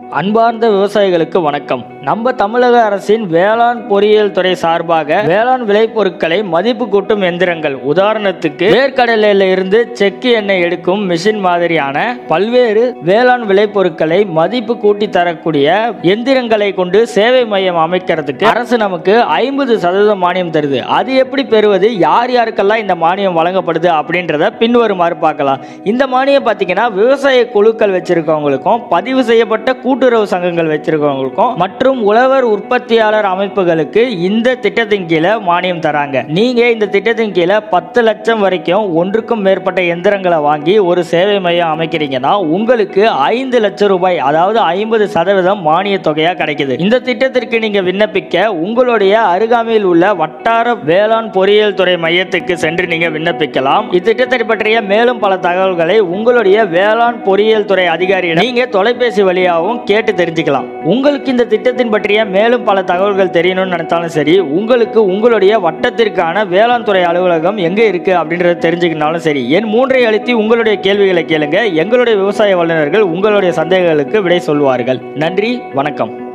அன்பார்ந்த விவசாயிகளுக்கு வணக்கம் நம்ம தமிழக அரசின் வேளாண் பொறியியல் துறை சார்பாக வேளாண் விளைபொருட்களை மதிப்பு கூட்டும் எந்திரங்கள் உதாரணத்துக்கு வேர்க்கடலையில இருந்து செக்கு எண்ணெய் எடுக்கும் மிஷின் மாதிரியான பல்வேறு வேளாண் விளைபொருட்களை மதிப்பு கூட்டி தரக்கூடிய எந்திரங்களை கொண்டு சேவை மையம் அமைக்கிறதுக்கு அரசு நமக்கு ஐம்பது சதவீதம் மானியம் தருது அது எப்படி பெறுவது யார் யாருக்கெல்லாம் இந்த மானியம் வழங்கப்படுது அப்படின்றத பின்வருமாறு பார்க்கலாம் இந்த மானியம் பார்த்தீங்கன்னா விவசாய குழுக்கள் வச்சிருக்கவங்களுக்கும் பதிவு செய்யப்பட்ட கூட்டுறவு சங்கங்கள் வச்சிருக்கவங்களுக்கும் மற்றும் உழவர் உற்பத்தியாளர் அமைப்புகளுக்கு இந்த திட்டத்தின் கீழே மானியம் தராங்க நீங்க இந்த திட்டத்தின் கீழே பத்து லட்சம் வரைக்கும் ஒன்றுக்கும் மேற்பட்ட எந்திரங்களை வாங்கி ஒரு சேவை மையம் அமைக்கிறீங்கன்னா உங்களுக்கு ஐந்து லட்சம் ரூபாய் அதாவது ஐம்பது சதவீதம் மானிய தொகையா கிடைக்குது இந்த திட்டத்திற்கு நீங்க விண்ணப்பிக்க உங்களுடைய அருகாமையில் உள்ள வட்டார வேளாண் பொறியியல் துறை மையத்துக்கு சென்று நீங்க விண்ணப்பிக்கலாம் இத்திட்டத்தை பற்றிய மேலும் பல தகவல்களை உங்களுடைய வேளாண் பொறியியல் துறை அதிகாரியிடம் நீங்க தொலைபேசி வழியாகவும் கேட்டு தெரிஞ்சுக்கலாம் உங்களுக்கு இந்த திட்டத்தின் பற்றிய மேலும் பல தகவல்கள் தெரியணும்னு நினைச்சாலும் சரி உங்களுக்கு உங்களுடைய வட்டத்திற்கான வேளாண் துறை அலுவலகம் எங்க இருக்கு அப்படின்றத தெரிஞ்சுக்கினாலும் சரி என் மூன்றை அழுத்தி உங்களுடைய கேள்விகளை கேளுங்க எங்களுடைய விவசாய வல்லுநர்கள் உங்களுடைய சந்தேகங்களுக்கு விடை சொல்வார்கள் நன்றி வணக்கம்